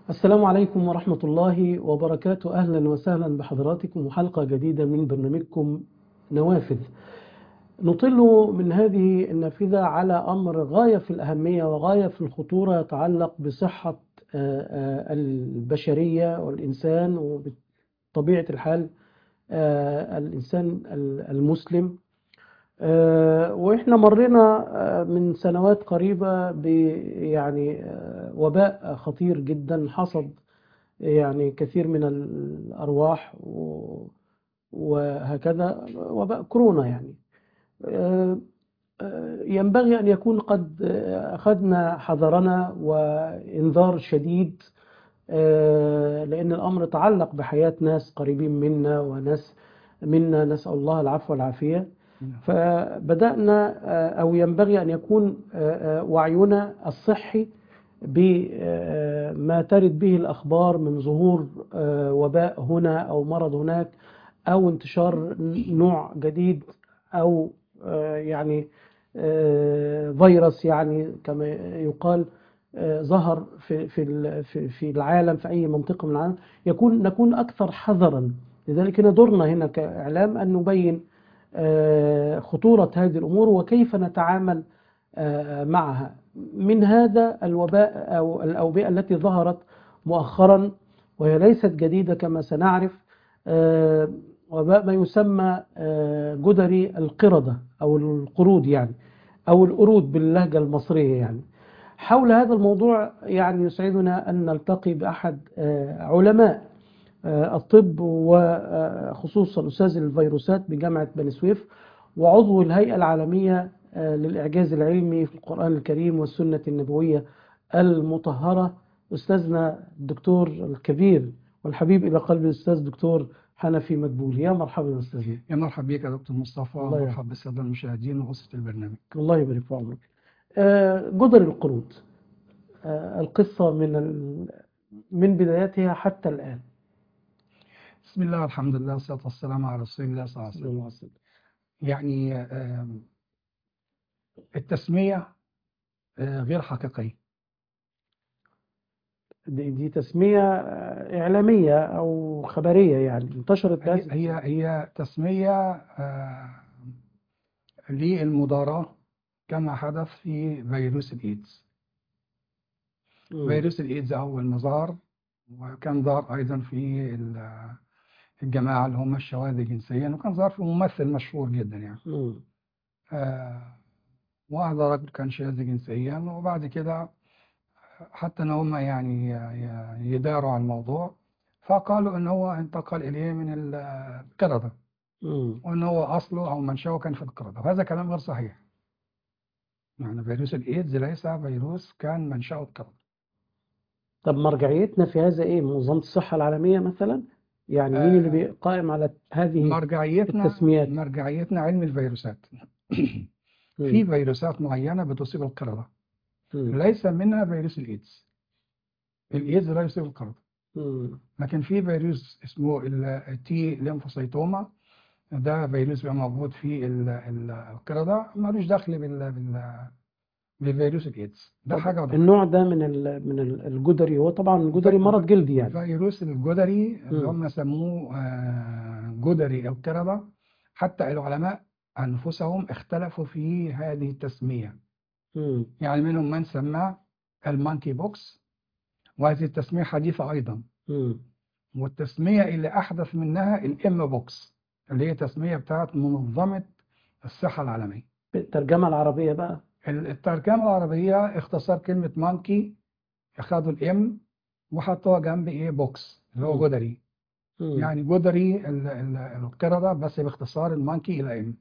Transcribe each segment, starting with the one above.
السلام عليكم ورحمة الله وبركاته أهلا وسهلا بحضراتكم وحلقة جديدة من برنامجكم نوافذ نطل من هذه النافذة على أمر غاية في الأهمية وغاية في الخطورة يتعلق بصحة البشرية والإنسان وبطبيعة الحال الإنسان المسلم وإحنا مرينا من سنوات قريبة يعني وباء خطير جدا حصد يعني كثير من الأرواح وهكذا وباء كورونا يعني ينبغي أن يكون قد أخذنا حذرنا وإنذار شديد لأن الأمر تعلق بحياة ناس قريبين منا وناس منا نسأل الله العفو والعافية فبدأنا أو ينبغي أن يكون وعينا الصحي بما ترد به الأخبار من ظهور وباء هنا أو مرض هناك أو انتشار نوع جديد أو يعني فيروس يعني كما يقال ظهر في في في العالم في أي منطقة من العالم يكون نكون أكثر حذرا لذلك هنا دورنا هنا كإعلام أن نبين خطورة هذه الأمور وكيف نتعامل معها من هذا الوباء أو الأوبئة التي ظهرت مؤخرا وهي ليست جديدة كما سنعرف وباء ما يسمى جدري القردة أو القرود يعني أو القرود باللهجة المصرية يعني حول هذا الموضوع يعني يسعدنا أن نلتقي بأحد علماء الطب وخصوصا أستاذ الفيروسات بجامعة بني سويف وعضو الهيئة العالمية للإعجاز العلمي في القرآن الكريم والسنة النبوية المطهرة أستاذنا الدكتور الكبير والحبيب إلى قلب الأستاذ دكتور حنفي مدبولي يا مرحبا أستاذنا يا مرحبا بك يا دكتور مصطفى ومرحبا بالسادة المشاهدين وأسرة البرنامج الله يبارك في عمرك جدر القرود القصة من من بدايتها حتى الآن بسم الله الحمد لله والصلاة والسلام على رسول الله صلى الله عليه وسلم يعني التسمية غير حقيقية دي, دي تسمية إعلامية أو خبرية يعني انتشرت هي هي, هي تسمية للمضاراة كما حدث في فيروس الإيدز م. فيروس الإيدز أول ما ظهر وكان ظهر أيضا في الجماعة اللي هم الشواذ جنسيا وكان ظهر في ممثل مشهور جدا يعني آه وهذا رجل كان شاذ جنسيا وبعد كده حتى ان هم يعني يداروا على الموضوع فقالوا ان هو انتقل اليه من القردة وان هو اصله او منشأه كان في القردة وهذا كلام غير صحيح يعني فيروس الايدز ليس فيروس كان منشأه القردة طب مرجعيتنا في هذا ايه منظمة الصحة العالمية مثلا يعني مين اللي قائم على هذه مرجعيتنا التسميات مرجعيتنا علم الفيروسات في فيروسات معينة بتصيب القردة ليس منها فيروس الإيدز الإيدز لا يصيب القردة لكن في فيروس اسمه التي ليمفوسيتوما ده فيروس بيبقى موجود في القردة ملوش دخل بال بفيروس الايدز ده حاجه وضع. النوع ده من من الجدري هو طبعا الجدري مرض جلدي يعني فيروس الجدري اللي هم سموه جدري او قردة حتى العلماء انفسهم اختلفوا في هذه التسميه م. يعني منهم من سماه المانكي بوكس وهذه التسميه حديثه ايضا م. والتسميه اللي احدث منها الام بوكس اللي هي تسميه بتاعت منظمه الصحه العالميه الترجمه العربيه بقى الترجمة العربية اختصار كلمة مانكي اخدوا الام وحطوها جنب ايه بوكس اللي هو جدري مم. يعني جدري القردة بس باختصار المانكي الى ام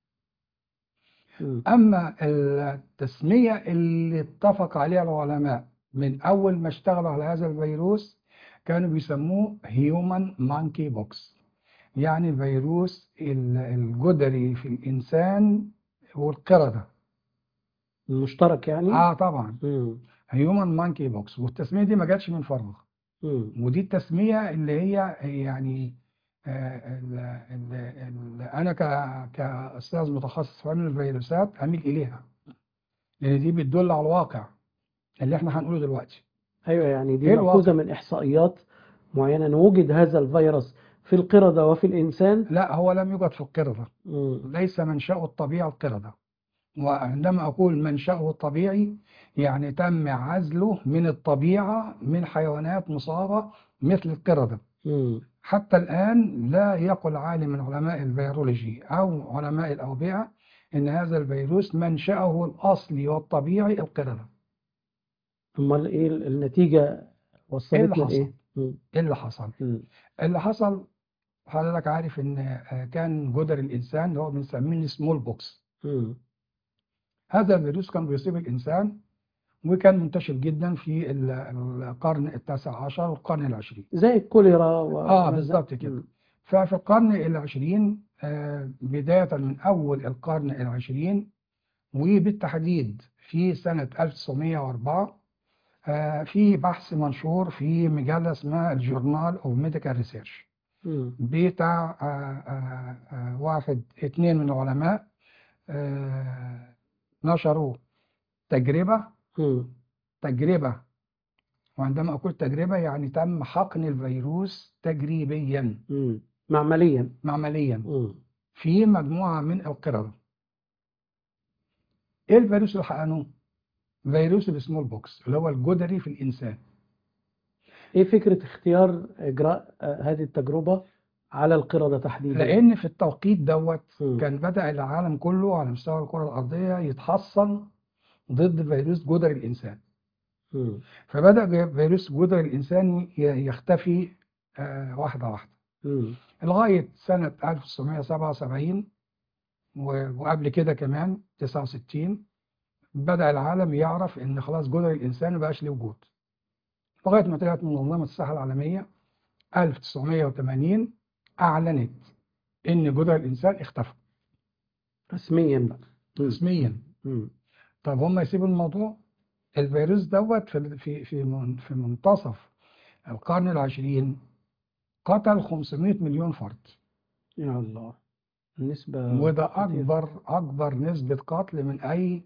مم. اما التسمية اللي اتفق عليها العلماء من اول ما اشتغلوا على هذا الفيروس كانوا بيسموه هيومن مانكي بوكس يعني فيروس الجدري في الانسان والقردة المشترك يعني اه طبعا مم. هيومن مانكي بوكس والتسميه دي ما جاتش من فراغ مم. ودي التسميه اللي هي يعني آه اللي, اللي انا ك- كاستاذ متخصص في علم الفيروسات اميل اليها لان دي بتدل على الواقع اللي احنا هنقوله دلوقتي ايوه يعني دي إيه مأخوذة الواقع؟ من احصائيات معينة ان وجد هذا الفيروس في القردة وفي الانسان لا هو لم يوجد في القردة مم. ليس منشأه الطبيعي القردة وعندما أقول منشأه الطبيعي يعني تم عزله من الطبيعة من حيوانات مصابة مثل القردة مم. حتى الآن لا يقل عالم من علماء الفيرولوجي أو علماء الأوبئة إن هذا الفيروس منشأه الأصلي والطبيعي القردة امال ايه ال- النتيجة وصلتنا حصل؟ لايه؟ مم. إيه اللي حصل؟ مم. اللي حصل حضرتك عارف إن آه، كان جدر الإنسان اللي هو بنسميه سمول بوكس مم. هذا الفيروس كان بيصيب الإنسان وكان منتشر جدا في ال- القرن التاسع عشر والقرن العشرين زي الكوليرا و... آه بالظبط كده مم. ففي القرن العشرين آه، بداية من أول القرن العشرين وبالتحديد في سنة 1904 آه، في بحث منشور في مجلة اسمها الجورنال أوف ميديكال ريسيرش مم. بتاع آه، آه، آه، واحد اتنين من العلماء آه، نشروا تجربة مم. تجربة وعندما أقول تجربة يعني تم حقن الفيروس تجريبيا مم. معمليا معمليا مم. في مجموعة من القردة ايه الفيروس اللي حقنوه؟ فيروس السمول بوكس اللي هو الجدري في الإنسان ايه فكرة اختيار اجراء آه، هذه التجربة على القردة تحديدا؟ لأن في التوقيت دوت مم. كان بدأ العالم كله على مستوى الكرة الأرضية يتحصن ضد فيروس جدري الإنسان مم. فبدأ فيروس جدري الإنسان ي- يختفي آه، واحدة واحدة مم. لغاية سنة 1977 و- وقبل كده كمان 69 بدأ العالم يعرف إن خلاص جدر الإنسان ما بقاش له وجود لغاية ما طلعت منظمة الصحة العالمية 1980 أعلنت إن جدر الإنسان اختفى رسميا بقى مم. رسميا مم. طب هم يسيبوا الموضوع الفيروس دوت في في في من- في منتصف القرن العشرين قتل 500 مليون فرد يا الله النسبة وده كتير. أكبر أكبر نسبة قتل من أي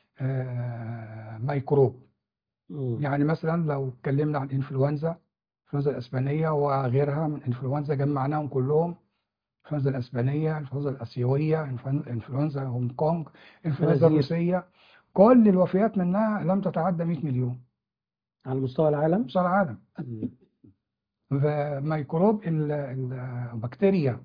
آه، ميكروب مم. يعني مثلا لو اتكلمنا عن الانفلونزا الانفلونزا الاسبانيه وغيرها من انفلونزا جمعناهم كلهم الانفلونزا الاسبانيه الانفلونزا الاسيويه إنفلون- انفلونزا هونج كونج الانفلونزا خنازير. الروسيه كل الوفيات منها لم تتعدى 100 مليون على مستوى العالم مستوى العالم مم. فميكروب ال- ال- بكتيريا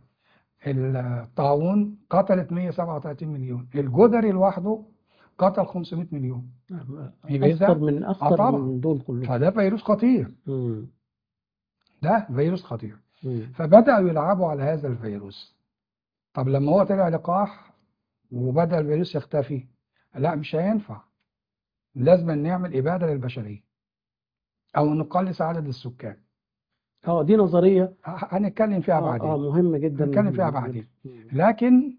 الطاعون قتلت 137 مليون الجدري لوحده قتل 500 مليون يبقى إذا- أخطر من أخطر طبعا. من دول كلهم فده فيروس خطير مم. ده فيروس خطير مم. فبدأوا يلعبوا على هذا الفيروس طب لما هو طلع لقاح وبدأ الفيروس يختفي لا مش هينفع لازم نعمل إبادة للبشرية أو نقلص عدد السكان اه دي نظرية ه- هنتكلم فيها اه, آه بعدين مهمة جدا هنتكلم فيها مهمة بعدين. جداً. مم. لكن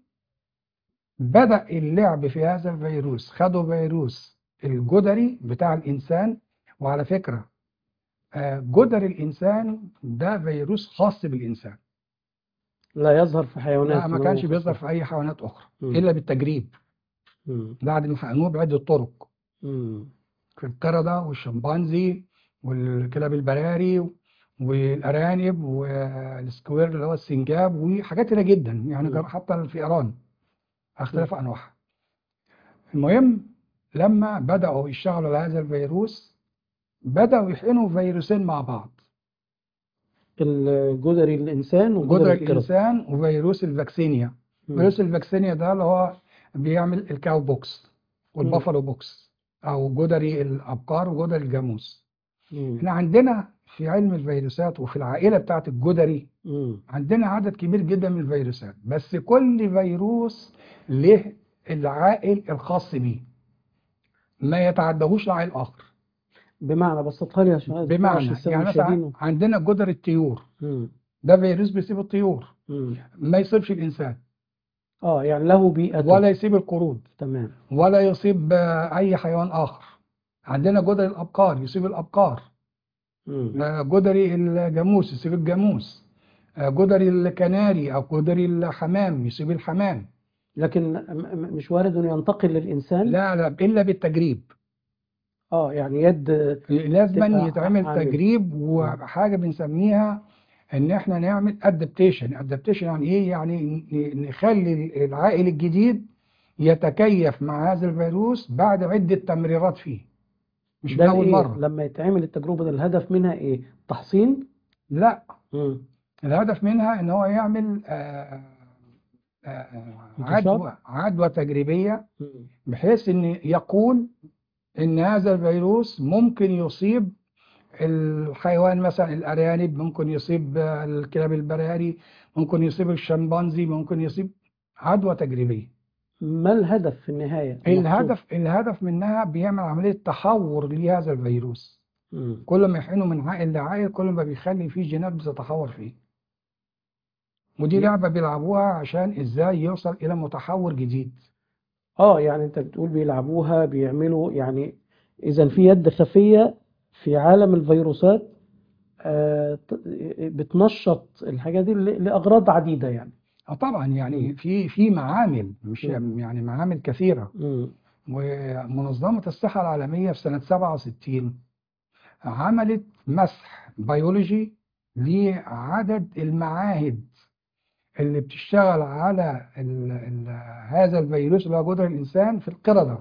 بدأ اللعب في هذا الفيروس خدوا فيروس الجدري بتاع الإنسان وعلى فكرة آه، جدر الإنسان ده فيروس خاص بالإنسان لا يظهر في حيوانات لا ما نوع كانش خاصة. بيظهر في أي حيوانات أخرى مم. إلا بالتجريب مم. بعد ما حقنوه بعدة طرق مم. في القردة والشمبانزي والكلاب البراري والأرانب والسكوير اللي هو السنجاب وحاجات كتيرة جدا يعني مم. جر- حتى الفئران اختلاف أنواعها المهم لما بدأوا يشتغلوا على هذا الفيروس بدأوا يحقنوا فيروسين مع بعض الجدري الإنسان وجدري جدر القرد الإنسان وفيروس الفاكسينيا مم. فيروس الفاكسينيا ده اللي هو بيعمل الكاو بوكس والبافالو بوكس أو جدري الأبقار وجدري الجاموس مم. احنا عندنا في علم الفيروسات وفي العائلة بتاعت الجدري مم. عندنا عدد كبير جدا من الفيروسات بس كل فيروس له العائل الخاص بيه ما يتعدهوش لعائل آخر بمعنى بسطها لي عشان عشان بمعنى السادة يعني مثلا المشاهدين. عندنا جدر الطيور مم. ده فيروس بيصيب الطيور مم. ما يصيبش الإنسان اه يعني له بيئته ولا يصيب القرود تمام ولا يصيب آه، أي حيوان آخر عندنا جدر الأبقار يصيب الأبقار مم. آه، جدري الجاموس يصيب الجاموس آه، جدري الكناري أو جدري الحمام يصيب الحمام لكن م- م- مش وارد انه ينتقل للإنسان لا لا إلا بالتجريب اه يعني يد لازم تبقى يتعمل عامل. تجريب وحاجة بنسميها ان احنا نعمل ادابتيشن ادابتيشن يعني ايه يعني ن- نخلي العائل الجديد يتكيف مع هذا الفيروس بعد عدة تمريرات فيه مش من ده اول إيه؟ مرة لما يتعمل التجربة ده الهدف منها ايه تحصين لا مم. الهدف منها ان هو يعمل آه، آه، انتشار؟ عدوى عدوى تجريبية مم. بحيث ان يقول ان هذا الفيروس ممكن يصيب الحيوان مثلا الارانب ممكن يصيب الكلاب البراري ممكن يصيب الشمبانزي ممكن يصيب عدوى تجريبية ما الهدف في النهاية المقصود؟ الهدف الهدف منها بيعمل عملية تحور لهذا الفيروس مم. كل ما يحينه من عائل لعائل كل ما بيخلي فيه جينات بتتحور فيه ودي لعبة بيلعبوها عشان ازاي يوصل الى متحور جديد اه يعني انت بتقول بيلعبوها بيعملوا يعني اذا في يد خفية في عالم الفيروسات آه ت- بتنشط الحاجات دي ل- لأغراض عديدة يعني اه طبعا يعني في في معامل مش مم. يعني معامل كثيرة مم. ومنظمة الصحة العالمية في سنة 67 عملت مسح بيولوجي لعدد المعاهد اللي بتشتغل على ال ال هذا الفيروس اللي هو جدر الإنسان في القردة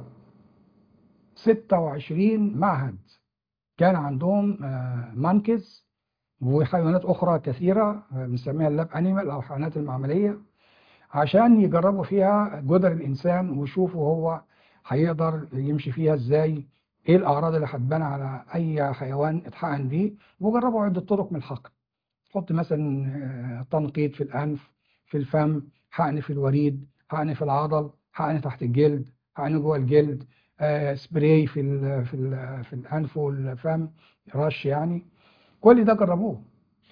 26 معهد كان عندهم مانكيز وحيوانات أخرى كثيرة آه، بنسميها اللاب أنيمال أو حيوانات المعملية عشان يجربوا فيها جدر الإنسان ويشوفوا هو هيقدر يمشي فيها إزاي إيه الأعراض اللي هتبان على أي حيوان اتحقن بيه وجربوا عدة طرق من الحقن تحط مثلا آه، تنقيط في الأنف في الفم حقن في الوريد حقن في العضل حقن تحت الجلد حقن جوه الجلد آه، سبراي في ال في ال في الأنف والفم رش يعني كل ده جربوه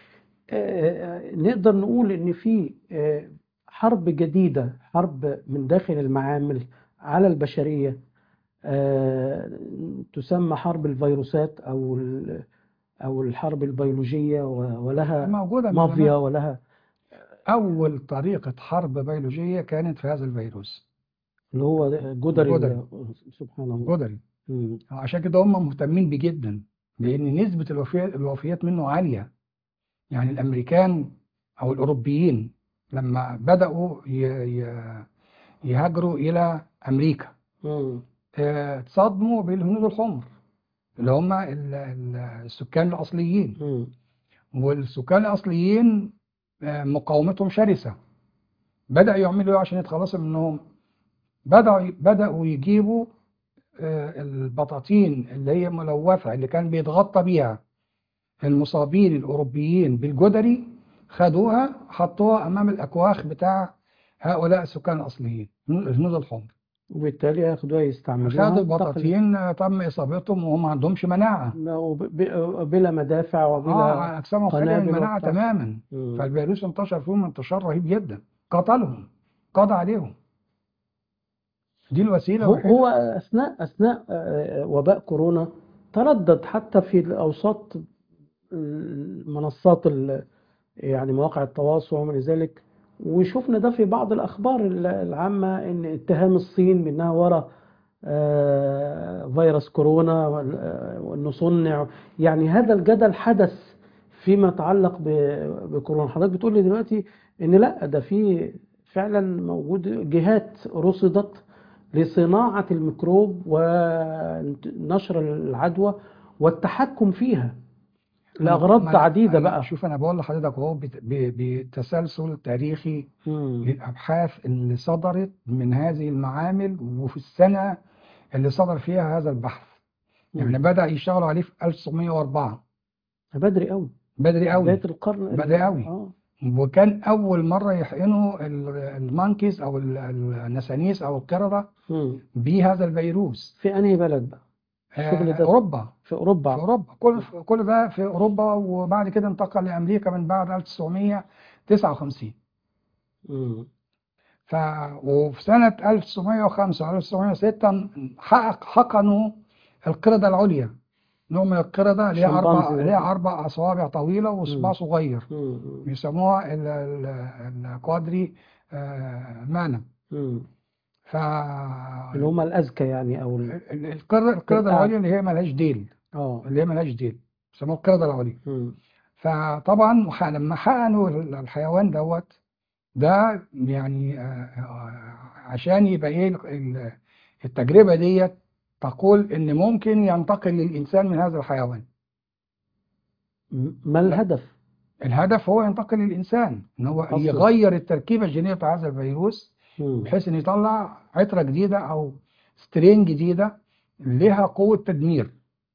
آه، نقدر نقول ان في آه، حرب جديدة حرب من داخل المعامل على البشرية آه، تسمى حرب الفيروسات او ال- او الحرب البيولوجية و- ولها موجودة من مافيا زمان ولها أول طريقة حرب بيولوجية كانت في هذا الفيروس اللي هو جدري جدري. ال- سبحان الله جدري مم. عشان كده هم مهتمين بيه جدا لأن نسبة الوفيات الوفيات منه عالية يعني الأمريكان أو الأوروبيين لما بدأوا ي- ي- يهاجروا إلى أمريكا مم. آه، اتصدموا بالهنود الحمر اللي هم ال- ال- السكان الأصليين مم. والسكان الأصليين آه، مقاومتهم شرسة بدأوا يعملوا إيه عشان يتخلصوا منهم بدأوا بدأوا يجيبوا آه، البطاطين اللي هي ملوثة اللي كان بيتغطى بيها المصابين الأوروبيين بالجدري خدوها حطوها أمام الأكواخ بتاع هؤلاء السكان الأصليين الهنود الحمر وبالتالي ياخدوها يستعملوها خدوا تقل- البطاطين آه، تم إصابتهم وهم ما عندهمش مناعة وب- ب- بلا مدافع اه وبلا أجسامهم خالية من قنابل المناعة وبتاع. تماما مم. فالفيروس انتشر فيهم انتشار رهيب جدا قتلهم قضى عليهم دي الوسيلة هو الوحيدة هو أثناء أثناء آه، وباء كورونا تردد حتى في الأوساط المنصات ال- يعني مواقع التواصل وما إلى ذلك وشفنا ده في بعض الأخبار ال- العامة إن اتهام الصين بأنها وراء آه، فيروس كورونا وال- آه، وأنه صنع يعني هذا الجدل حدث فيما يتعلق ب- بكورونا حضرتك بتقول لي دلوقتي إن لا ده في فعلا موجود جهات رصدت لصناعة الميكروب ونشر العدوى والتحكم فيها لأغراض ما أنا- عديدة أنا- بقى شوف أنا بقول لحضرتك أهو بت- ب- بتسلسل تاريخي مم. للأبحاث اللي صدرت من هذه المعامل وفي السنة اللي صدر فيها هذا البحث يعني مم. بدأ يشتغلوا عليه في 1904 بدري قوي بدري قوي بداية القرن بدري قوي. اه وكان أول مرة يحقنوا ال- المانكيز أو ال- النسانيس أو القردة مم. بهذا الفيروس في أنهي بلد بقى؟ الشغل آه، ده أوروبا في في أوروبا أوروبا كل كل ده في أوروبا وبعد كده انتقل لأمريكا من بعد 1959 مم. ف وفي سنة 1905 و 1906 حقق حقنوا القردة العليا نوع من القردة ليها أربع الشمبانزي. ليها أربع أصابع طويلة وصباع مم. صغير مم. بيسموها ال- ال- الكوادري آه، مانا مم. ف اللي هم الأذكى يعني أو ال... ال- القردة القردة الأع- العليا اللي هي ملهاش ديل اه اللي هي ملهاش ديل بيسموها القردة العليا مم. فطبعا وح- لما حقنوا ال- الحيوان دوت ده يعني آه، آه، عشان يبقى ايه ال- ال- التجربة ديت تقول ان ممكن ينتقل للانسان من هذا الحيوان م- ما الهدف؟ الهدف هو ينتقل للانسان ان هو أصلاً. يغير التركيبة الجينية بتاع هذا الفيروس مم. بحيث ان يطلع عترة جديدة او سترين جديدة لها قوة تدمير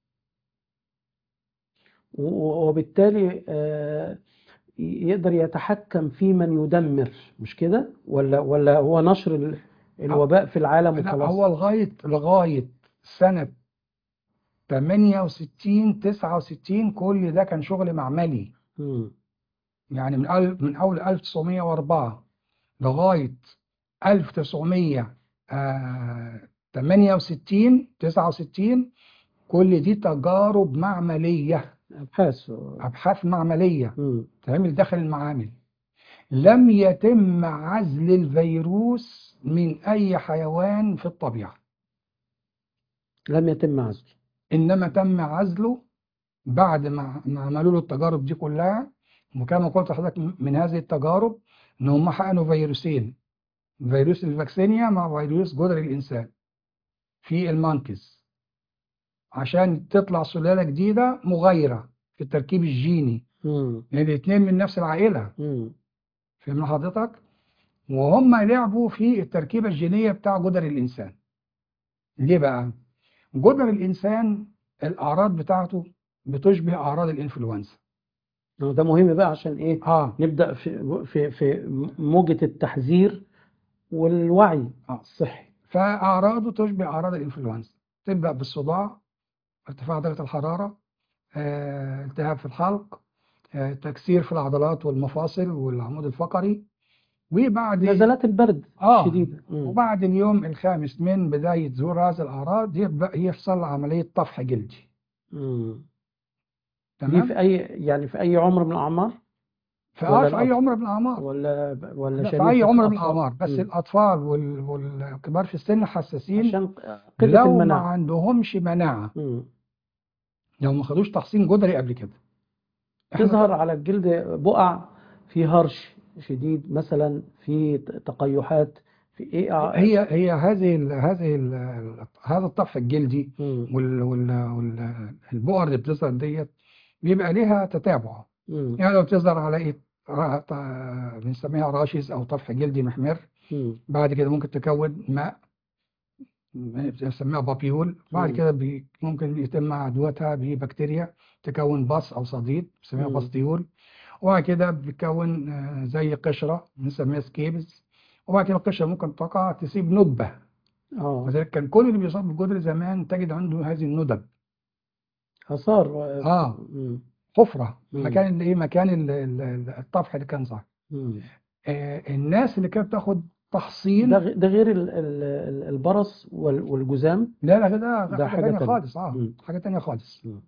و- وبالتالي آه، يقدر يتحكم في من يدمر مش كده؟ ولا ولا هو نشر ال- الوباء في العالم لا وخلاص؟ هو لغاية لغاية سنة 68 69 كل ده كان شغل معملي مم. يعني من أل- من أول 1904 لغاية 1968 69 كل دي تجارب معملية أبحاث أبحاث معملية مم. تعمل داخل المعامل لم يتم عزل الفيروس من أي حيوان في الطبيعة لم يتم عزله إنما تم عزله بعد ما ما عملوا له التجارب دي كلها وكما قلت لحضرتك من هذه التجارب إن هم حقنوا فيروسين فيروس الفاكسينيا مع فيروس جدري الإنسان في المانكيز عشان تطلع سلالة جديدة مغايرة في التركيب الجيني مم. لأن الاتنين من نفس العائلة مم. فهمنا حضرتك وهم لعبوا في التركيبة الجينية بتاع جدر الإنسان ليه بقى جدر الإنسان الأعراض بتاعته بتشبه أعراض الإنفلونزا ده مهم بقى عشان إيه؟ آه نبدأ في في في موجة التحذير والوعي آه. الصحي فأعراضه تشبه أعراض الإنفلونزا تبدأ بالصداع ارتفاع درجة الحرارة آه، التهاب في الحلق آه، تكسير في العضلات والمفاصل والعمود الفقري وبعد نزلات البرد آه. الشديدة مم. وبعد اليوم الخامس من بداية ظهور هذه الأعراض يبدأ يحصل عملية طفح جلدي مم. دي تمام في أي يعني في أي عمر من الأعمار في ولا آه في أي الأطفال؟ عمر من الأعمار ولا ولا لا، في شريفة أي عمر من الأطفال؟ الأعمار بس مم. الأطفال وال- والكبار في السن حساسين عشان قلة لو ما المناعة عندهمش مناعة مم. لو ما خدوش تحصين جدري قبل كده احنا تظهر على الجلد بقع في هرش شديد مثلا في تقيحات في ايه ع- هي هي هذه ال هذه ال هذا الطفح الجلدي مم. وال وال والبؤر اللي بتظهر ديت بيبقى ليها تتابع مم. يعني لو بتظهر على ايه را- ط- بنسميها راشز او طفح جلدي محمر مم. بعد كده ممكن تكون ماء بنسميها بابيول بعد مم. كده بي ممكن يتم عدوتها ببكتيريا تكون باص او صديد بنسميها مم. باستيول وبعد كده بتكون آه، زي قشرة بنسميها سكيبز وبعد كده القشرة ممكن تقع تسيب ندبة اه وذلك كان كل اللي بيصاب بالجدر زمان تجد عنده هذه الندب اثار اه مم. حفرة مم. مكان اللي ايه مكان ال- ال- ال- الطفح اللي كان ظاهر مم. آه الناس اللي كانت بتاخد تحصين ده غ- ده غير ال- ال- ال- البرص وال- والجذام لا لا ده ده حاجة حاجة تانية تانية. خالص اه مم. حاجة تانية خالص مم.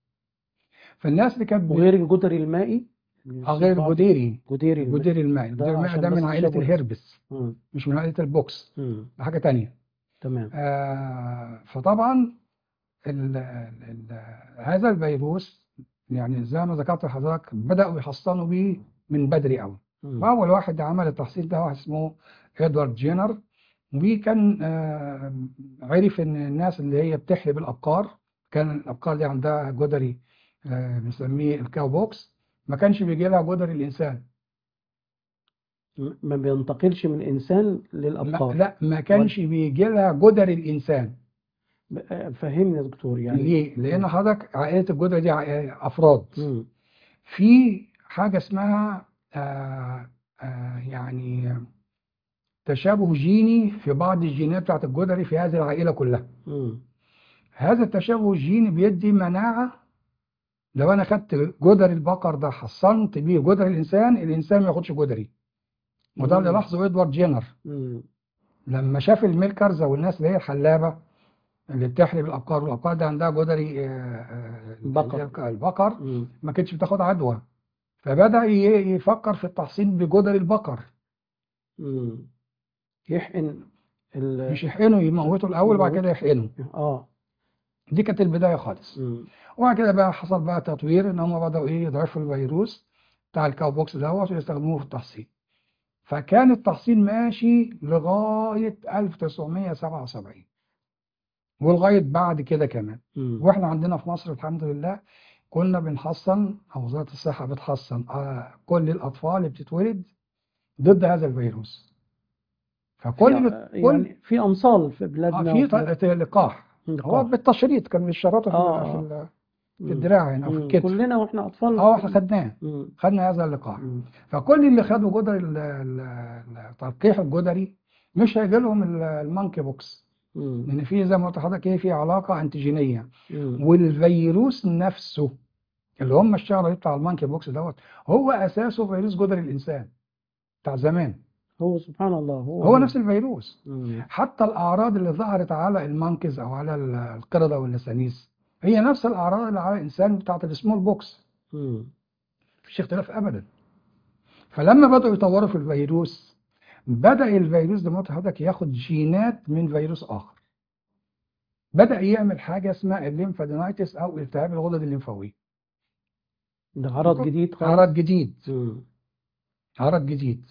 فالناس اللي كانت بت- وغير الجدري المائي آه، غير الجديري جديري المائي الجديري المائي ده الجديري المائي عشان ده بس من عائلة تشابه. الهربس مم. مش من عائلة البوكس مم. ده حاجة تانية تمام آه فطبعا ال ال ال هذا الفيروس يعني زي ما ذكرت لحضرتك بدأوا يحصنوا بيه من بدري قوي مم. وأول واحد عمل التحصين ده واحد اسمه إدوارد جينر وكان آه عرف إن الناس اللي هي بتحلب الأبقار كان الأبقار دي عندها جدري آه بنسميه الكاو بوكس ما كانش بيجي لها جدري الإنسان ما بينتقلش من انسان ما للابقار لا ما كانش بيجي لها جدري الإنسان ب- فهمني يا دكتور يعني ليه؟ لأن حضرتك عائلة الجدري دي عائلة أفراد مم. في حاجة اسمها آه آه يعني تشابه جيني في بعض الجينات بتاعت الجدري في هذه العائلة كلها مم. هذا التشابه الجيني بيدي مناعة لو أنا خدت جدري البقر ده حصنت بيه جدري الإنسان الإنسان ما ياخدش جدري وده اللي مم. لاحظه إدوارد جينر مم. لما شاف الميلكرز أو الناس اللي هي الحلابة اللي بتحلب الأبقار والأبقار ده عندها جدري آه، آه، بقر. البقر مم. ما كانتش بتاخد عدوى فبدأ ي- يفكر في التحصين بجدر البقر مم. يحقن ال- مش يحقنوا يموتوا الاول وبعد كده يحقنوا اه دي كانت البدايه خالص مم. وبعد كده بقى حصل بقى تطوير ان هم بداوا ايه يضعفوا الفيروس بتاع الكاو بوكس دوت ويستخدموه في التحصين فكان التحصين ماشي لغايه 1977 ولغايه بعد كده كمان مم. واحنا عندنا في مصر الحمد لله كنا بنحصن او وزاره الصحه بتحصن آه، كل الاطفال اللي بتتولد ضد هذا الفيروس فكل في يعني في امصال في آه، بلادنا في وفي- ط- لقاح هو لقاح. بالتشريط كان بالشراطه في آه، ال- في آه. ال- في مم. الدراع هنا او في مم. الكتف كلنا واحنا اطفال اه احنا خدناه مم. خدنا هذا اللقاح مم. فكل اللي خدوا جدري ال- ال- التلقيح الجدري مش هيجي لهم ال- المونكي بوكس مم. لان في زي ما قلت لحضرتك ايه في علاقه انتيجينيه مم. والفيروس نفسه اللي هم اشتغلوا عليه بتاع المونكي بوكس دوت هو اساسه فيروس جدري الانسان بتاع زمان هو سبحان الله هو هو نفس الفيروس مم. حتى الاعراض اللي ظهرت على المونكيز او على ال- القرده والنسانيس هي نفس الاعراض اللي على الانسان بتاعت السمول بوكس مم. مفيش اختلاف ابدا فلما بدأوا يطوروا في الفيروس بدأ الفيروس ده موت حضرتك ياخد جينات من فيروس آخر بدأ يعمل حاجة اسمها الليمفادينايتس أو التهاب الغدد الليمفاوية ده عرض جديد خالص عرض جديد مم. عرض جديد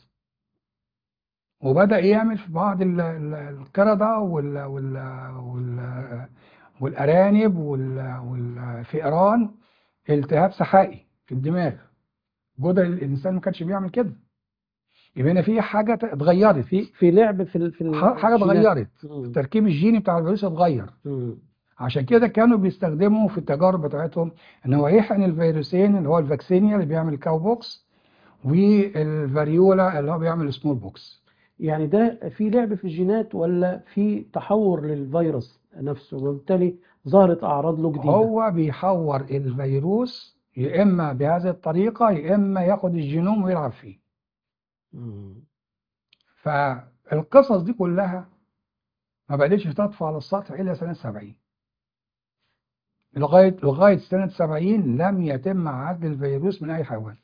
وبدأ يعمل في بعض ال- ال- القردة وال وال وال والأرانب وال والفئران التهاب سحائي في الدماغ جدر الإنسان ما كانش بيعمل كده يبقى هنا في حاجة اتغيرت في في لعب في ال- في ال- ح- حاجة الجينات. اتغيرت مم. التركيب الجيني بتاع الفيروس اتغير مم. عشان كده كانوا بيستخدموا في التجارب بتاعتهم ان هو يحقن الفيروسين اللي هو الفاكسينيا اللي بيعمل الكاو بوكس والفاريولا اللي هو بيعمل السمول بوكس يعني ده في لعب في الجينات ولا في تحور للفيروس نفسه وبالتالي ظهرت اعراض له جديده هو بيحور الفيروس يا اما بهذه الطريقه يا اما ياخد الجينوم ويلعب فيه مم. فالقصص دي كلها ما بقتش تطفو على السطح الا سنه 70 لغايه لغايه سنه 70 لم يتم عزل الفيروس من اي حيوان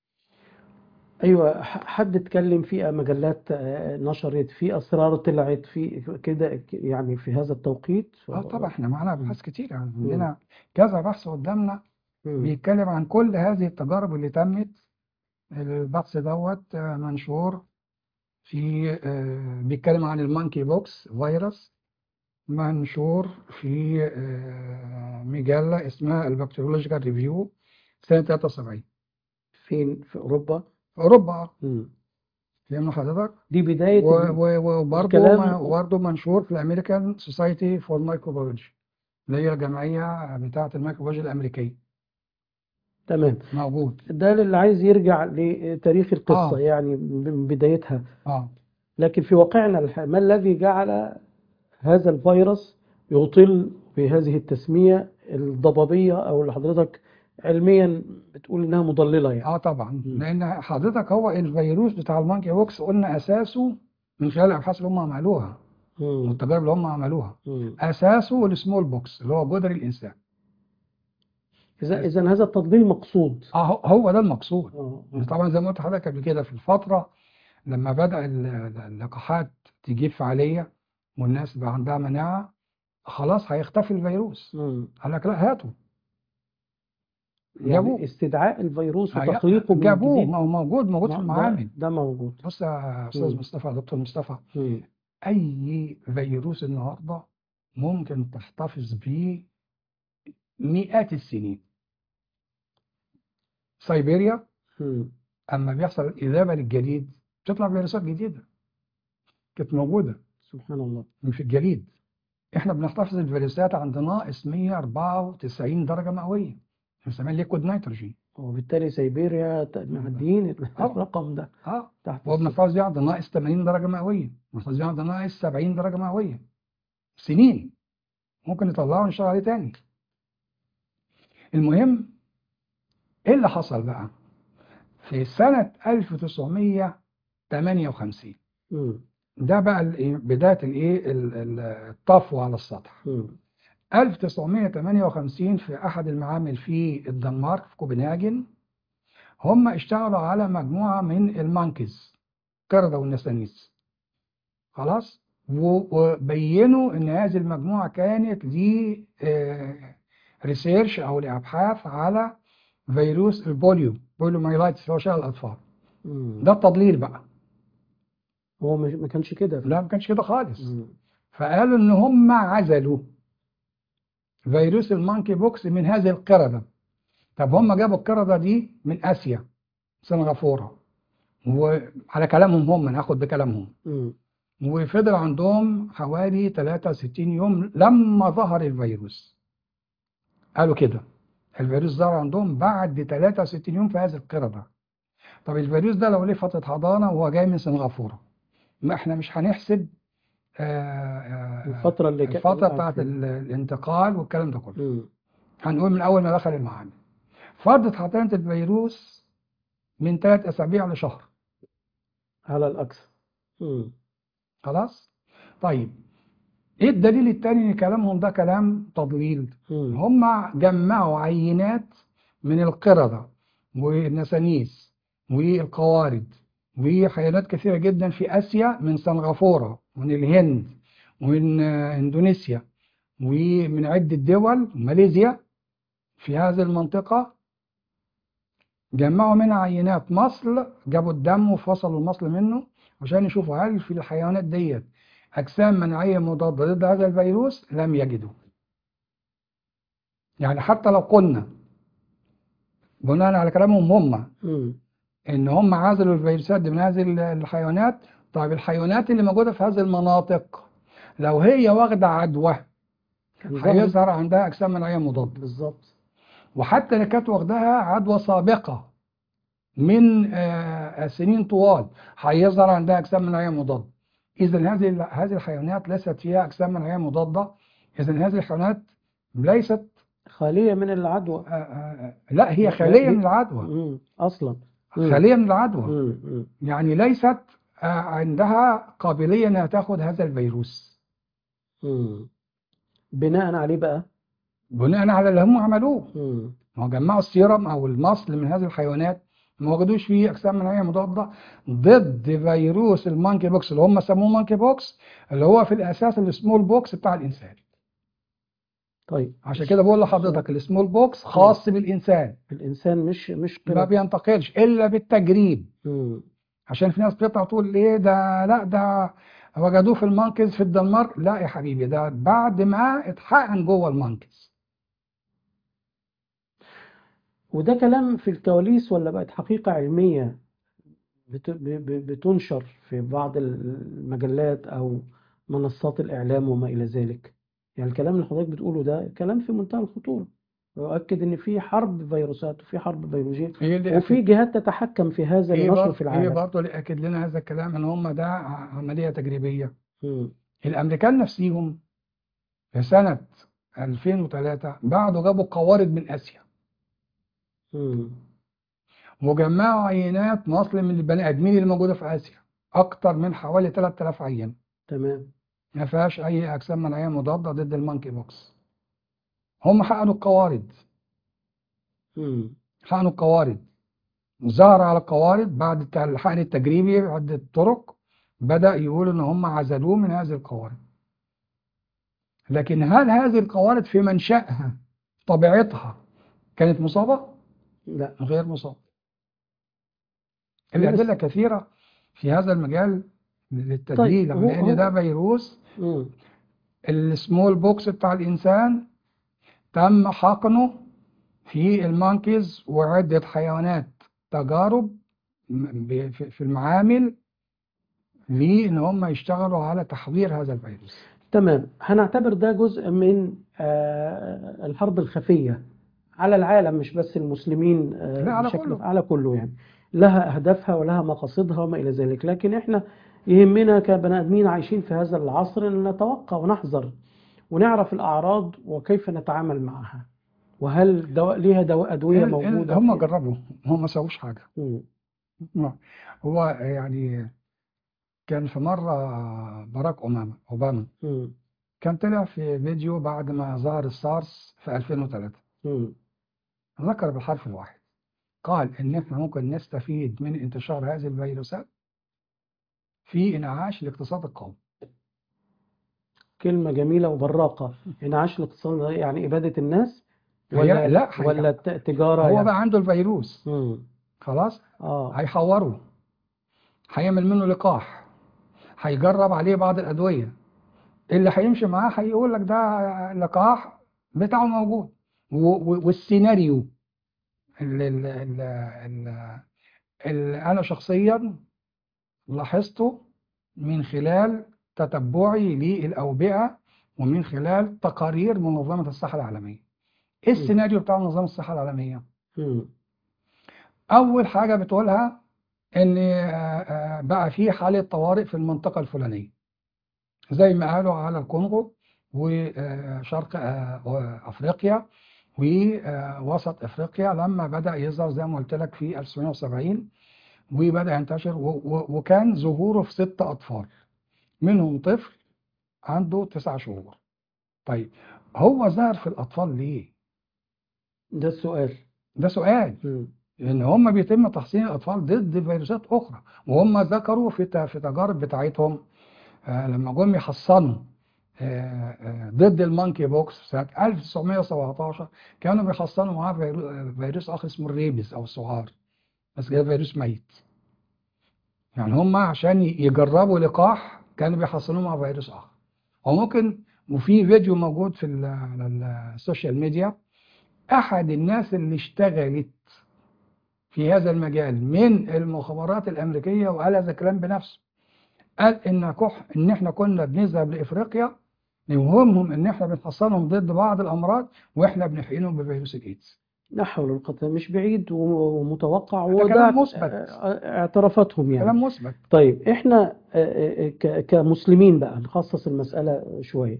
ايوه ح- حد اتكلم في مجلات آه، نشرت في اسرار طلعت في كده ك- يعني في هذا التوقيت ف- اه طبعا احنا معانا ابحاث كتير يعني مم. عندنا كذا بحث قدامنا مم. بيتكلم عن كل هذه التجارب اللي تمت البحث دوت آه، منشور في آه، بيتكلم عن المونكي بوكس فيروس منشور في آه، مجلة اسمها البكتيريولوجيكال ريفيو سنة 73 فين في اوروبا في أوروبا مم. فاهم حضرتك؟ دي بدايه و- ال- و- وبرضه الكلام- ما- وبرضه منشور في الأمريكان سوسايتي فور مايكروبيولوجي اللي هي الجمعية بتاعة الميكروبيولوجيا الأمريكية تمام موجود ده اللي عايز يرجع لتاريخ القصه آه. يعني من بدايتها اه لكن في واقعنا الح- ما الذي جعل هذا الفيروس يطل بهذه التسمية الضبابية أو اللي حضرتك علميا بتقول إنها مضللة يعني اه طبعا مم. لان حضرتك هو الفيروس بتاع المونكي بوكس قلنا اساسه من خلال الابحاث اللي هم عملوها مم. والتجارب اللي هم عملوها مم. اساسه السمول بوكس اللي هو جدري الانسان إذا إذا هذا التضليل مقصود اه هو- هو ده المقصود آه. طبعا زي ما قلت لحضرتك قبل كده في الفتره لما بدا ال- ال- اللقاحات تجيب فعاليه والناس بقى عندها مناعه خلاص هيختفي الفيروس مم. قال لك لا هاته يعني جابوه استدعاء الفيروس هي- وتخليقه من جابوه جديد ما هو موجود موجود في ده- المعامل ده موجود بص يا استاذ مم. مصطفى يا دكتور مصطفى مم. أي فيروس النهاردة ممكن تحتفظ بيه مئات السنين سيبيريا مم. أما بيحصل إذابة للجليد بتطلع فيروسات جديدة كانت موجودة سبحان الله في الجليد إحنا بنحتفظ الفيروسات عند ناقص 194 درجة مئوية بنسميها ليكويد نيتروجين وبالتالي سيبيريا ت- معديين الرقم ده اه تحت الصفر. وبنحتفظ بيه عند ناقص 80 درجة مئوية بنحتفظ بيه عند ناقص 70 درجة مئوية سنين ممكن نطلعه ونشتغل عليه تاني المهم ايه اللي حصل بقى في سنة 1958 مم. ده بقى الإيه- بداية الايه ال- ال- الطفو على السطح مم. 1958 في احد المعامل في الدنمارك في كوبنهاجن هم اشتغلوا على مجموعة من المانكيز قردة والنسانيس خلاص و- وبينوا ان هذه المجموعة كانت ل ريسيرش او لابحاث على فيروس البوليو بوليوميلايتس اللي هو شلل الاطفال مم. ده التضليل بقى هو مش- ما كانش كده لا ما كانش كده خالص مم. فقالوا ان هم عزلوا فيروس المانكي بوكس من هذه القردة طب هم جابوا القردة دي من اسيا سنغافورة وعلى كلامهم هم ناخد بكلامهم مم. وفضل عندهم حوالي 63 يوم لما ظهر الفيروس قالوا كده الفيروس ظهر عندهم بعد 63 يوم في هذه القردة طب الفيروس ده لو ليه فترة حضانة وهو جاي من سنغافورة ما احنا مش هنحسب آه، آه، الفترة اللي كان الفترة بتاعت ال- الانتقال والكلام ده كله مم. هنقول من أول ما دخل المعامل فترة حضانة الفيروس من ثلاث أسابيع لشهر على الأكثر مم. خلاص طيب ايه الدليل التاني ان كلامهم ده كلام تضليل مم. هم جمعوا عينات من القردة والنسانيس والقوارض وحيوانات كثيرة جدا في آسيا من سنغافورة ومن الهند ومن آه، إندونيسيا ومن عدة دول ماليزيا في هذه المنطقة جمعوا منها عينات مصل جابوا الدم وفصلوا المصل منه عشان يشوفوا هل في الحيوانات ديت أجسام مناعية مضادة ضد هذا الفيروس لم يجدوا يعني حتى لو قلنا بناء على كلامهم هم مم. ان هم عزلوا الفيروسات دي من هذه ال- الحيوانات طيب الحيوانات اللي موجودة في هذه المناطق لو هي واخدة عدوى كان ظهر هيظهر عندها أجسام مناعية مضادة بالظبط وحتى اللي كانت واخداها عدوى سابقة من آه، سنين طوال هيظهر عندها أجسام مناعية مضادة إذا هذه ال- هذه الحيوانات ليست فيها أجسام مناعية مضادة إذا هذه الحيوانات ليست خالية من العدوى آه، آه، لا هي خالية من العدوى مم. أصلا مم. خالية من العدوى مم. مم. يعني ليست آه، عندها قابلية انها تاخد هذا الفيروس مم. بناء عليه بقى بناء على اللي هم عملوه مم. ما هو جمعوا السيرم او المصل من هذه الحيوانات ما وجدوش فيه اجسام مناعيه مضاده ضد فيروس المانكي بوكس اللي هم سموه مانكي بوكس اللي هو في الاساس السمول بوكس بتاع الانسان طيب عشان كده بقول لحضرتك السمول بوكس خاص بالانسان الإنسان مش مش ما قرد بينتقلش الا بالتجريب مم. عشان في ناس بتطلع تقول ايه ده لا ده وجدوه في المانكيز في الدنمارك لا يا حبيبي ده بعد ما اتحقن جوه المانكيز وده كلام في الكواليس ولا بقت حقيقة علمية بت- ب- ب- بتنشر في بعض المجلات أو منصات الإعلام وما إلى ذلك يعني الكلام اللي حضرتك بتقوله ده كلام في منتهى الخطورة ويؤكد إن في حرب فيروسات وفي حرب بيولوجية ايه اللي وفي جهات تتحكم في هذا ايه النشر برضه في ايه العالم برضه اللي اكد لنا هذا الكلام ان هم ده ع- عمليه تجريبيه مم. الامريكان نفسيهم في سنه 2003 بعدوا جابوا قوارض من اسيا مم. وجمعوا عينات مصل من البني ادمين اللي موجوده في اسيا اكتر من حوالي 3000 عينه تمام ما فيهاش اي اجسام مناعيه مضاده ضد المونكي بوكس هم حقنوا القوارض مم. حقنوا القوارض ظهر على القوارض بعد الت- الحقن التجريبي بعدة طرق بدأ يقول إن هم عزلوه من هذه القوارض لكن هل هذه القوارض في منشأها طبيعتها كانت مصابة؟ لا غير مصابة بس- الأدلة كثيرة في هذا المجال للتدليل طيب، على هو- إن هو- ده فيروس مم. السمول بوكس بتاع الإنسان تم حقنه في المونكيز وعدة حيوانات تجارب م- ب- في في المعامل لإن هم يشتغلوا على تحضير هذا الفيروس تمام هنعتبر ده جزء من آه، الحرب الخفية على العالم مش بس المسلمين آه، لا، على بشكل كله. على كله يعني لها أهدافها ولها مقاصدها وما إلى ذلك لكن إحنا يهمنا كبني آدمين عايشين في هذا العصر أن نتوقع ونحذر ونعرف الأعراض وكيف نتعامل معها وهل دواء ليها دواء أدوية ال- ال- موجودة هم في- جربوا هم ما سووش حاجة مم. ما- هو يعني كان في مرة باراك أوباما أوباما مم. كان طلع في فيديو بعد ما ظهر السارس في 2003 مم. ذكر بالحرف الواحد قال إن إحنا ممكن نستفيد من انتشار هذه الفيروسات في انعاش الاقتصاد القومي كلمة جميلة وبراقة انعاش الاقتصاد ده يعني إبادة الناس هي ولا لا هي ولا الت- تجارة هو يعني بقى عنده الفيروس مم. خلاص اه هيحوره هيعمل منه لقاح هيجرب عليه بعض الأدوية اللي هيمشي معاه هيقول لك ده لقاح بتاعه موجود و- و- والسيناريو اللي, اللي, اللي, اللي أنا شخصيا لاحظته من خلال تتبعي للأوبئة ومن خلال تقارير منظمة الصحة العالمية إيه السيناريو بتاع منظمة الصحة العالمية؟ مم. أول حاجة بتقولها إن آه، آه، بقى في حالة طوارئ في المنطقة الفلانية زي ما قالوا على الكونغو وشرق أفريقيا ووسط أفريقيا لما بدأ يظهر زي ما قلت لك في 1970 وبدأ ينتشر و- و- وكان ظهوره في ست أطفال منهم طفل عنده تسع شهور طيب هو ظهر في الأطفال ليه؟ ده السؤال ده سؤال مم. لان هم بيتم تحصين الاطفال ضد فيروسات اخرى وهم ذكروا في ت- في تجارب بتاعتهم آه، لما جم يحصنوا آه، آه، ضد المونكي بوكس في سنه 1917 كانوا بيحصنوا معاه فيرو- آه، فيروس اخر اسمه الريبس او السعار بس ده فيروس ميت يعني هم عشان ي- يجربوا لقاح كانوا بيحصنوه مع فيروس اخر وممكن وفي فيديو موجود في ال- على السوشيال ميديا احد الناس اللي اشتغلت في هذا المجال من المخابرات الامريكيه وقال هذا الكلام بنفسه قال ان كح ان احنا كنا بنذهب لافريقيا نوهمهم ان احنا بنحصنهم ضد بعض الامراض واحنا بنحقنهم بفيروس الايدز لا حول ولا قوة مش بعيد و- ومتوقع ده وده كلام مثبت. اه- اعترافاتهم يعني كلام مثبت طيب احنا اه، اه، ك- كمسلمين بقى نخصص المسألة شوية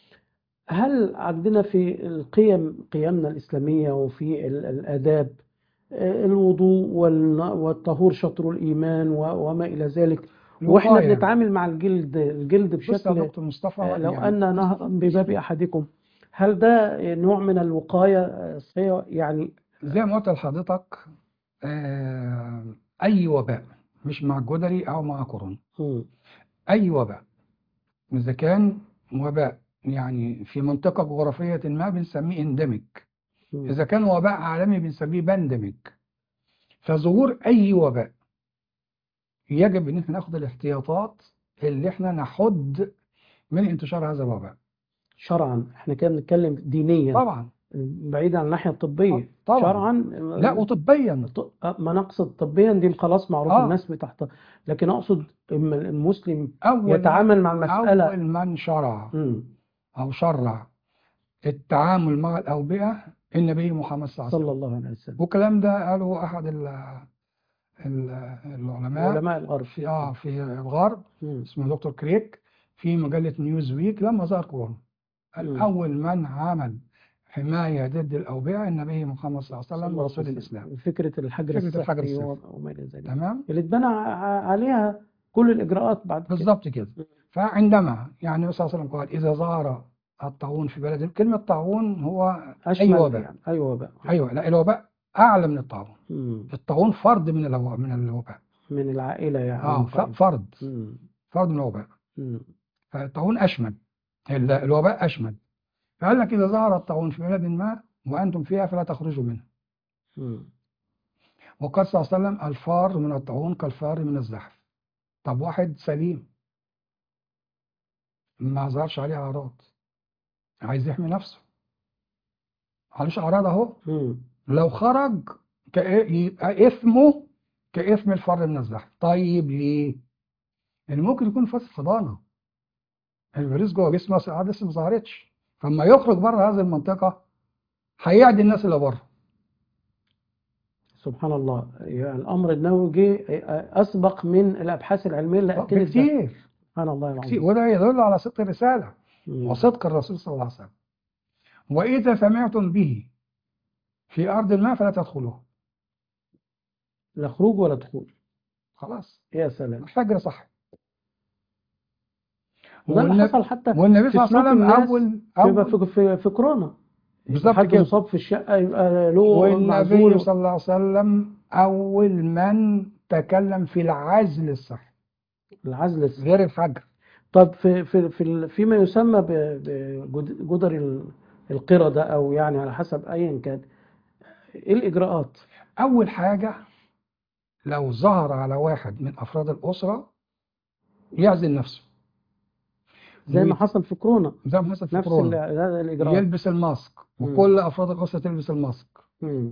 هل عندنا في القيم قيمنا الإسلامية وفي ال- الآداب اه، الوضوء والن- والطهور شطر الإيمان و- وما إلى ذلك واحنا الوقاية. بنتعامل مع الجلد الجلد بص يا بشكل دكتور مصطفى اه، لو يعني أن نهرا بباب أحدكم هل ده نوع من الوقاية اه، صحية يعني زي ما قلت لحضرتك آه، اي وباء مش مع الجدري او مع كورونا مم. اي وباء اذا كان وباء يعني في منطقه جغرافيه ما بنسميه انديميك مم. إذا كان وباء عالمي بنسميه بانديميك فظهور أي وباء يجب إن احنا ناخد الاحتياطات اللي احنا نحد من انتشار هذا الوباء شرعا احنا كده بنتكلم دينيا طبعا بعيد عن الناحية الطبية طبعا. شرعا لا وطبيا ط- ما نقصد طبيا دي خلاص معروف آه. الناس بتحت لكن اقصد اما المسلم أول يتعامل مع المسألة أول من شرع مم. أو شرع التعامل مع الأوبئة النبي محمد صلى الله عليه صلى وسلم الله عليه وسلم والكلام ده قاله أحد ال ال العلماء علماء الغرب في آه في الغرب مم. اسمه دكتور كريك في مجلة نيوز ويك لما ظهر كورونا قال مم. أول من عمل حماية ضد الأوبئة النبي محمد صلى الله عليه صلى وسلم الله رسول عليه الإسلام وسلم. فكرة الحجر فكرة الحجر الصحي الصحي. وما إلى ذلك تمام اللي اتبنى ع- عليها كل الإجراءات بعد كده بالظبط كده مم. فعندما يعني النبي صلى الله عليه وسلم قال إذا ظهر الطاعون في بلد كلمة طاعون هو أي أشمل وباء يعني أي وباء أيوه لا الوباء أعلى من الطاعون مم. الطاعون فرد من الوباء من الوباء من العائلة يعني آه ف- طيب. فرد مم. فرد من الوباء مم. فالطاعون أشمل ال- الوباء أشمل فقال لك إذا ظهر الطاعون في بلد ما وأنتم فيها فلا تخرجوا منها مم. وقال صلى الله عليه وسلم الفار من الطاعون كالفار من الزحف طب واحد سليم ما ظهرش عليه أعراض عايز يحمي نفسه معلوش أعراض أهو مم. لو خرج كإ- يبقى إثمه كإثم الفار من الزحف طيب ليه؟ لأن ممكن يكون فاسد حضانة الفيروس جوه جسمه بس الأعراض لسه ما ظهرتش فلما يخرج بره هذه المنطقة هيعدي الناس اللي بره سبحان الله يعني الأمر النووي جه أسبق من الأبحاث العلمية اللي أكدت ده بكتير سبحان الله كتير العظيم وده يدل على صدق الرسالة مم. وصدق الرسول صلى الله عليه وسلم وإذا سمعتم به في أرض ما فلا تدخلوه لا خروج ولا دخول خلاص يا سلام الحجر صح وده اللي والنبي, حصل حتى والنبي في صلى الله عليه سلوك وسلم الناس أول في أول في في, في كورونا بالظبط حد كده مصاب في الشقة يبقى له والنبي معزول صلى الله عليه وسلم أول من تكلم في العزل الصحي العزل الس- غير الحجر طب في في في ال- فيما يسمى بجدر القردة أو يعني على حسب أيا كان إيه الإجراءات؟ أول حاجة لو ظهر على واحد من أفراد الأسرة يعزل نفسه زي ما ويت- حصل في كورونا زي ما حصل في نفس ال- كورونا هذا الإجراءات يلبس الماسك مم. وكل أفراد الأسرة تلبس الماسك مم.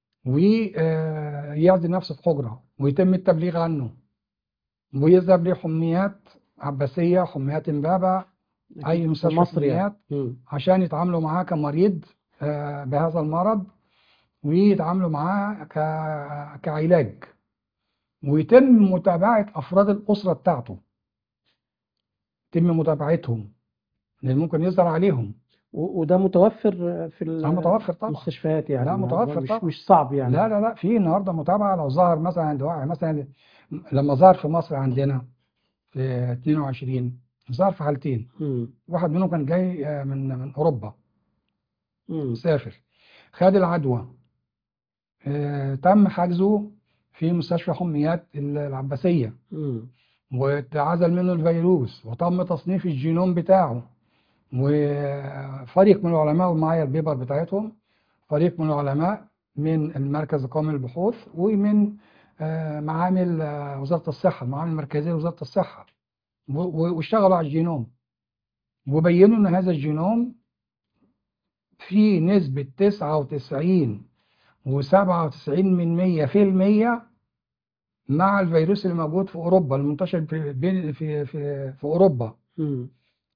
ويعزل نفسه في حجرة ويتم التبليغ عنه ويذهب لحميات عباسية حميات إمبابة أي في مستشفى مصر يعني حميات مم. عشان يتعاملوا معاه كمريض آه، بهذا المرض ويتعاملوا معاه ك- كعلاج ويتم متابعة أفراد الأسرة بتاعته يتم متابعتهم لأن ممكن يظهر عليهم و- وده متوفر في لا متوفر طبعا المستشفيات يعني لا متوفر مش طبعا مش صعب يعني لا لا لا في النهارده متابعة لو ظهر مثلا عند واحد مثلا لما ظهر في مصر عندنا في 22 ظهر في حالتين مم. واحد منهم كان جاي آه، من من أوروبا مم. سافر خد العدوى آه، تم حجزه في مستشفى حميات العباسية مم. واتعزل منه الفيروس وتم تصنيف الجينوم بتاعه وفريق من العلماء ومعايا البيبر بتاعتهم فريق من العلماء من المركز القومي للبحوث ومن آه، معامل آه، وزارة الصحة المعامل المركزية لوزارة الصحة و- و- واشتغلوا على الجينوم وبينوا ان هذا الجينوم فيه نسبة 99 و97 من 100 في المية مع الفيروس اللي موجود في أوروبا المنتشر في بين- في في في أوروبا مم.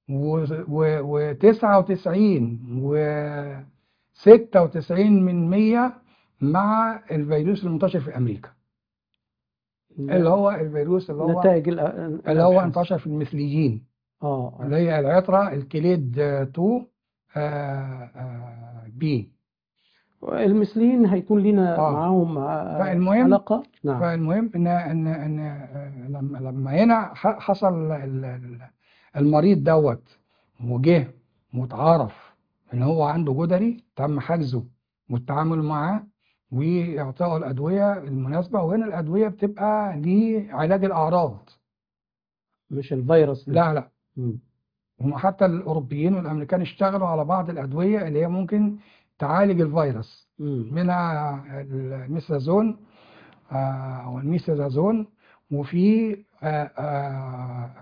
و99 و96 من 100 مع الفيروس المنتشر في أمريكا اللي هو الفيروس اللي هو نتائج الأ- اللي هو الأبحاث. انتشر في المثليين اه اللي هي العطرة الكليد 2 بي المثليين هيكون لنا آه. معاهم آه، فالمهم- علاقة نعم فالمهم ان ان ان آه، لما لما هنا ح- حصل ال- ال- المريض دوت وجه واتعرف ان هو عنده جدري تم حجزه والتعامل معاه واعطائه الادويه المناسبه وهنا الادويه بتبقى لعلاج الاعراض مش الفيروس ده. لا لا مم. هم حتى الاوروبيين والامريكان اشتغلوا على بعض الادويه اللي هي ممكن تعالج الفيروس مم. منها الميثازون آه، او الميثازازون وفي آه، آه،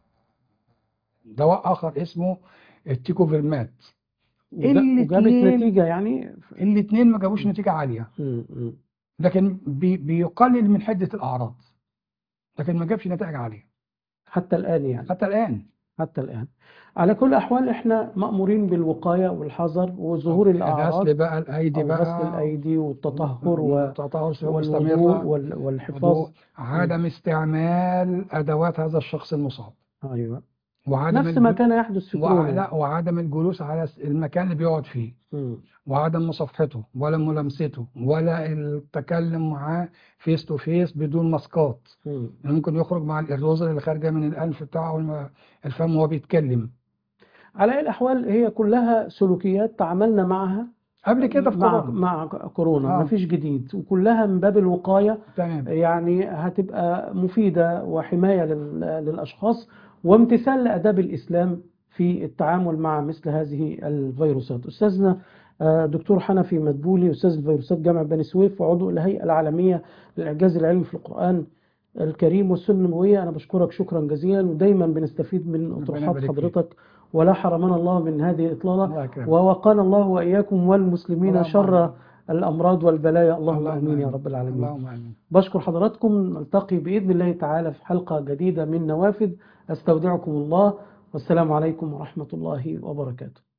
دواء اخر اسمه التيكوفيرمات وجا- وجابت الاتنين- نتيجة يعني الاثنين ما جابوش نتيجه عاليه مم. مم. لكن بي بيقلل من حده الاعراض لكن ما جابش نتائج عاليه حتى الآن يعني حتى الان حتى الآن على كل الأحوال إحنا مأمورين بالوقاية والحذر وظهور الأعراض غسل بقى الايدي أو بقى غسل الأيدي والتطهر و- والتطهر والوضوء مستمره وال- والحفاظ وضوء، عدم استعمال ادوات هذا الشخص المصاب أيوه وعدم نفس ما الج- كان يحدث في وع- كورونا لا وعدم الجلوس على س- المكان اللي بيقعد فيه مم. وعدم مصافحته ولا ملامسته ولا التكلم معاه فيس تو فيس بدون ماسكات مم. يعني ممكن يخرج مع الإيروزل اللي خارجة من الأنف بتاعه والم- الفم وهو بيتكلم على أي الأحوال هي كلها سلوكيات تعاملنا معها قبل كده في مع كورونا مع كورونا آه. مفيش جديد وكلها من باب الوقاية تمام يعني هتبقى مفيدة وحماية لل- للأشخاص وامتثال لآداب الإسلام في التعامل مع مثل هذه الفيروسات أستاذنا آه، دكتور حنفي مدبولي أستاذ الفيروسات جامعة بني سويف وعضو الهيئة العالمية للإعجاز العلمي في القرآن الكريم والسنة النبوية أنا بشكرك شكرا جزيلا ودايما بنستفيد من أطروحات يبارك فيك. حضرتك ولا حرمنا الله من هذه الإطلالة الله يكرمك ووقانا الله وإياكم والمسلمين اللهم شر آمين. الأمراض والبلايا اللهم اللهم آمين يا آمين. رب العالمين اللهم آمين بشكر حضراتكم نلتقي بإذن الله تعالى في حلقة جديدة من نوافذ أستودعكم الله والسلام عليكم ورحمة الله وبركاته